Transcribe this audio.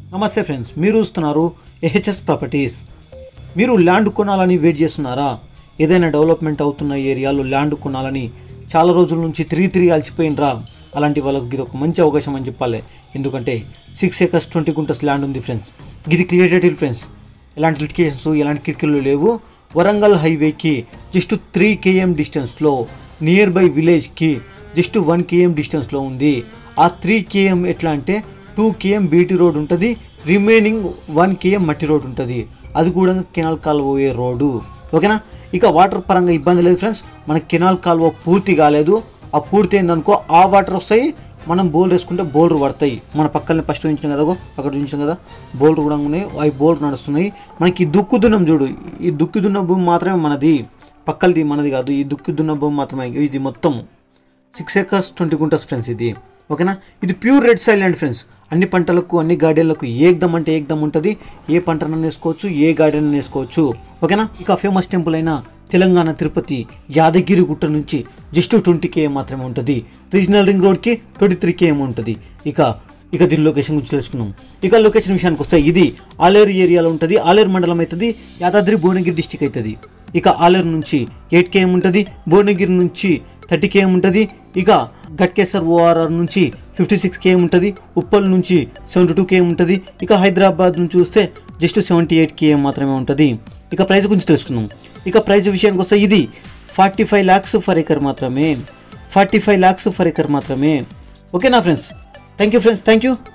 నమస్తే ఫ్రెండ్స్ మీరు చూస్తున్నారు ఏహెచ్ఎస్ ప్రాపర్టీస్ మీరు ల్యాండ్ కొనాలని వెయిట్ చేస్తున్నారా ఏదైనా డెవలప్మెంట్ అవుతున్న ఏరియాలో ల్యాండ్ కొనాలని చాలా రోజుల నుంచి తిరిగి తిరిగి అలసిపోయినరా అలాంటి వాళ్ళకి ఇది ఒక మంచి అవకాశం అని చెప్పాలి ఎందుకంటే six acres twenty guntas land ఉంది ఫ్రెండ్స్ ఇది క్లియర్ టైటిల్ ఫ్రెండ్స్ ఎలాంటి లిటికేషన్స్ ఎలాంటి కిరికిళ్ళు లేవు వరంగల్ హైవేకి జస్ట్ త్రీ కేఎం డిస్టెన్స్లో నియర్ బై విలేజ్కి జస్ట్ వన్ కేఎం డిస్టెన్స్లో ఉంది ఆ త్రీ కేఎం ఎట్లా అంటే టూ కేఎం బీటీ రోడ్ ఉంటుంది రిమైనింగ్ వన్ కేఎం మట్టి రోడ్ ఉంటుంది అది కూడా కెనాల్ కాలువ పోయే రోడ్డు ఓకేనా ఇక వాటర్ పరంగా ఇబ్బంది లేదు ఫ్రెండ్స్ మన కెనాల్ కాలువ పూర్తి కాలేదు ఆ పూర్తి అయిందనుకో ఆ వాటర్ వస్తాయి మనం బోల్ వేసుకుంటే బోల్డర్ పడతాయి మన పక్కనే ఫస్ట్ ఉంచిన కదా అగో అక్కడ ఉంచిన కదా బోల్డర్ కూడా ఉన్నాయి అవి బోల్డర్ నడుస్తున్నాయి మనకి ఈ దుక్కు దున్నం చూడు ఈ దుక్కు దున్న భూమి మాత్రమే మనది పక్కలది మనది కాదు ఈ దుక్కు దున్న భూమి మాత్రమే ఇది మొత్తం six acres twenty guntas friends ఇది ఓకేనా ఇది ప్యూర్ రెడ్ సైలాండ్ ఫ్రెండ్స్ అన్ని పంటలకు అన్ని గార్డెన్లకు ఏకదం అంటే ఏకదం ఉంటుంది ఏ పంటనైనా వేసుకోవచ్చు ఏ గార్డెన్ వేసుకోవచ్చు ఓకేనా ఇక ఫేమస్ టెంపుల్ అయిన తెలంగాణ తిరుపతి యాదగిరి గుట్ట నుంచి జస్ట్ ట్వంటీ కేఎం మాత్రమే ఉంటుంది రీజనల్ రింగ్ రోడ్కి ట్వంటీ త్రీ కేఎం ఉంటుంది ఇక ఇక దీని లొకేషన్ గురించి తెలుసుకున్నాం ఇక లొకేషన్ విషయానికి వస్తే ఇది ఆలేరు ఏరియాలో ఉంటుంది ఆలేరు మండలం అవుతుంది యాదాద్రి భువనగిరి డిస్టిక్ అవుతుంది ఇక ఆలేరు నుంచి ఎయిట్ కేఎం ఉంటుంది భువనగిరి నుంచి థర్టీ కేఎం ఉంటుంది ఇక గట్కేసర్ ఓఆర్ఆర్ నుంచి ఫిఫ్టీ సిక్స్ కేఎం ఉంటుంది ఉప్పల్ నుంచి సెవెంటీ టూ కేఎం ఉంటుంది ఇక హైదరాబాద్ నుంచి చూస్తే జస్ట్ సెవెంటీ ఎయిట్ కేఎం మాత్రమే ఉంటుంది ఇక ప్రైస్ గురించి తెలుసుకుందాం ఇక ప్రైస్ విషయానికి వస్తే ఇది forty five lakhs for acre మాత్రమే forty five lakhs for acre మాత్రమే ఓకేనా friends thank you friends thank you